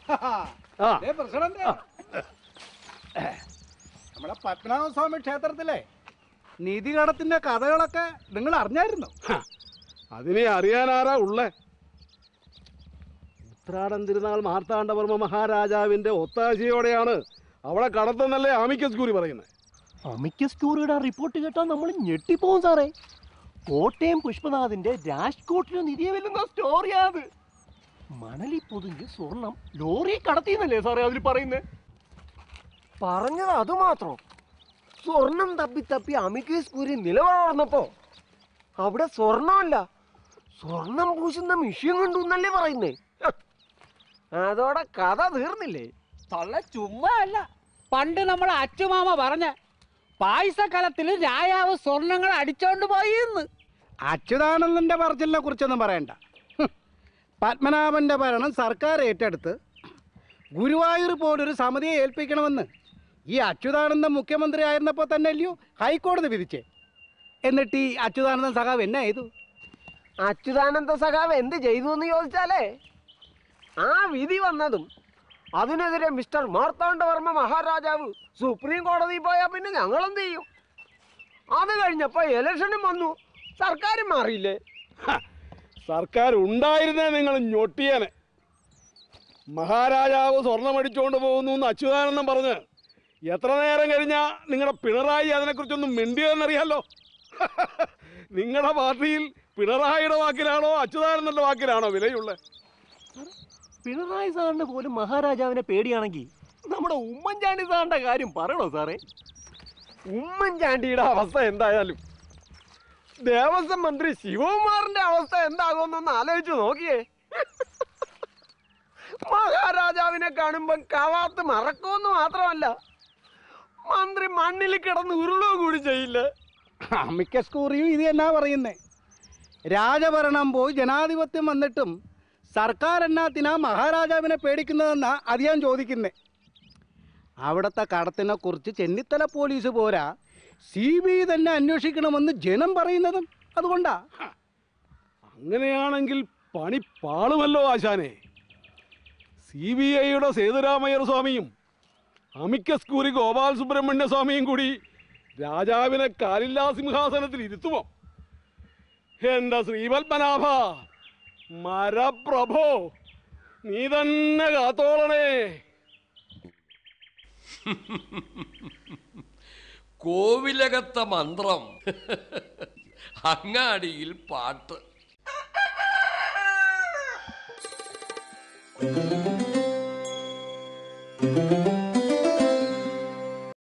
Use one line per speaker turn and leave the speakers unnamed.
ആ
ഏ പ്രസിഡന്റ് നമ്മുടെ പത്മനാഭസ്വാമി ക്ഷേത്രത്തിലെ നിധികടത്തിന്റെ കഥകളൊക്കെ നിങ്ങൾ അറിഞ്ഞായിരുന്നു
അതിനെ അറിയാനാരാ ഉള്ളേ ഉത്രാടം തിരുനാൾ മാർത്താണ്ഡവർമ്മ മഹാരാജാവിന്റെ ഒത്താശയോടെയാണ് അവളെ കടത്തുന്നല്ലേ ആമിക്കസ് കൂറി പറയുന്നത്
അമിക്കസ് ക്യൂറിയുടെ റിപ്പോർട്ട് കേട്ടാൽ നമ്മൾ ഞെട്ടിപ്പോവും സാറേ കോട്ടയം പുഷ്പനാഥിന്റെ രാജ്കോട്ടിന് നിധിയെ വെല്ലുന്ന സ്റ്റോറിയാത് മണലി പൊതിഞ്ഞ് സ്വർണം ലോറി കടത്തിന്നല്ലേ സാറേ അതിൽ പറയുന്നത്
പറഞ്ഞത് അതുമാത്രം സ്വർണം തപ്പി തപ്പി അമിക്കേസ് പൂരി നിലവളർന്നപ്പോ അവിടെ സ്വർണമല്ല സ്വർണം പൂശുന്ന മിഷ്യം കണ്ടു എന്നല്ലേ പറയുന്നേ ഹ്. അതോടെ കഥ തീർന്നില്ലേ
തള്ള ചുമ്മാ അല്ല പണ്ട് നമ്മളെ അച്ചുമാമ പറഞ്ഞ പായസക്കലത്തിൽ രായാവ് സ്വർണങ്ങൾ അടിച്ചോണ്ട് പോയി എന്ന്
അച്യുതാനന്ദന്റെ പറച്ചിലിനെ കുറിച്ചൊന്നും പറയണ്ട ഹും. പത്മനാഭന്റെ ഭരണം സർക്കാർ ഏറ്റെടുത്ത് ഗുരുവായൂർ പോലൊരു സമിതിയെ ഏൽപ്പിക്കണമെന്ന് ഈ അച്യുതാനന്ദൻ മുഖ്യമന്ത്രി ആയിരുന്നപ്പോൾ തന്നെ അല്ലയോ ഹൈക്കോടതി വിധിച്ചേ എന്നിട്ട് ഈ അച്യുതാനന്ദൻ സഖാവ് എന്നെ ചെയ്തു
അച്യുതാനന്ദ സഖാവ് എന്ത് ചെയ്തു എന്ന് ചോദിച്ചാലേ ആ വിധി വന്നതും അതിനെതിരെ മിസ്റ്റർ മാർത്താണ്ഡവർമ്മ മഹാരാജാവ് സുപ്രീം കോടതിയിൽ പോയാൽ പിന്നെ ഞങ്ങൾ എന്ത് ചെയ്യും അത് കഴിഞ്ഞപ്പോ ഇലക്ഷനും വന്നു സർക്കാരും മാറിയില്ലേ
സർക്കാർ ഉണ്ടായിരുന്നേ നിങ്ങൾ ഞൊട്ടിയനെ മഹാരാജാവ് സ്വർണ്ണമടിച്ചുകൊണ്ട് പോകുന്നു എന്ന് അച്യുതാനന്ദൻ പറഞ്ഞ് എത്ര നേരം കഴിഞ്ഞാ നിങ്ങളുടെ പിണറായി അതിനെക്കുറിച്ചൊന്നും മിണ്ടിയതെന്നറിയാലോ നിങ്ങളുടെ പാർട്ടിയിൽ പിണറായിയുടെ വാക്കിലാണോ അച്യുതാനന്ദന്റെ വാക്കിലാണോ വിലയുള്ളത്
പിണറായി സാറിന് പോലും മഹാരാജാവിനെ പേടിയാണെങ്കിൽ നമ്മുടെ ഉമ്മൻചാണ്ടി സാറിന്റെ കാര്യം പറയണോ സാറേ
ഉമ്മൻചാണ്ടിയുടെ അവസ്ഥ എന്തായാലും ദേവസ്വം മന്ത്രി ശിവകുമാറിന്റെ അവസ്ഥ എന്താകുമെന്നൊന്ന് ആലോചിച്ച് നോക്കിയേ മഹാരാജാവിനെ കാണുമ്പം കവാത്ത് മറക്കുമെന്ന് മാത്രമല്ല മന്ത്രി മണ്ണിൽ കിടന്ന് ഉരുളുക കൂടി ചെയ്യില്ല
മിക്ക സ്കൂറിയും ഇത് എന്നാ പറയുന്നേ രാജഭരണം പോയി ജനാധിപത്യം വന്നിട്ടും സർക്കാർ എന്നാത്തിനാ മഹാരാജാവിനെ പേടിക്കുന്നതെന്നാ അത് ഞാൻ ചോദിക്കുന്നേ അവിടുത്തെ കടത്തിനെ കുറിച്ച് ചെന്നിത്തല പോലീസ് പോരാ സി ബി ഐ തന്നെ അന്വേഷിക്കണമെന്ന് ജനം പറയുന്നതും അതുകൊണ്ടാ
അങ്ങനെയാണെങ്കിൽ പണി പാളുമല്ലോ ആശാനെ സി ബി ഐയുടെ സേതുരാമയ്യർ സ്വാമിയും അമിക്കസ് കൂരി ഗോപാൽ സുബ്രഹ്മണ്യ സ്വാമിയും കൂടി രാജാവിനെ കാലില്ലാ സിംഹാസനത്തിൽ ഇരുത്തുമോ എന്റെ ശ്രീപത്മനാഭ മരപ്രഭോ നീ തന്നെ കാത്തോളണേ
കോവിലകത്തെ മന്ത്രം അങ്ങാടിയിൽ പാട്ട്
ആ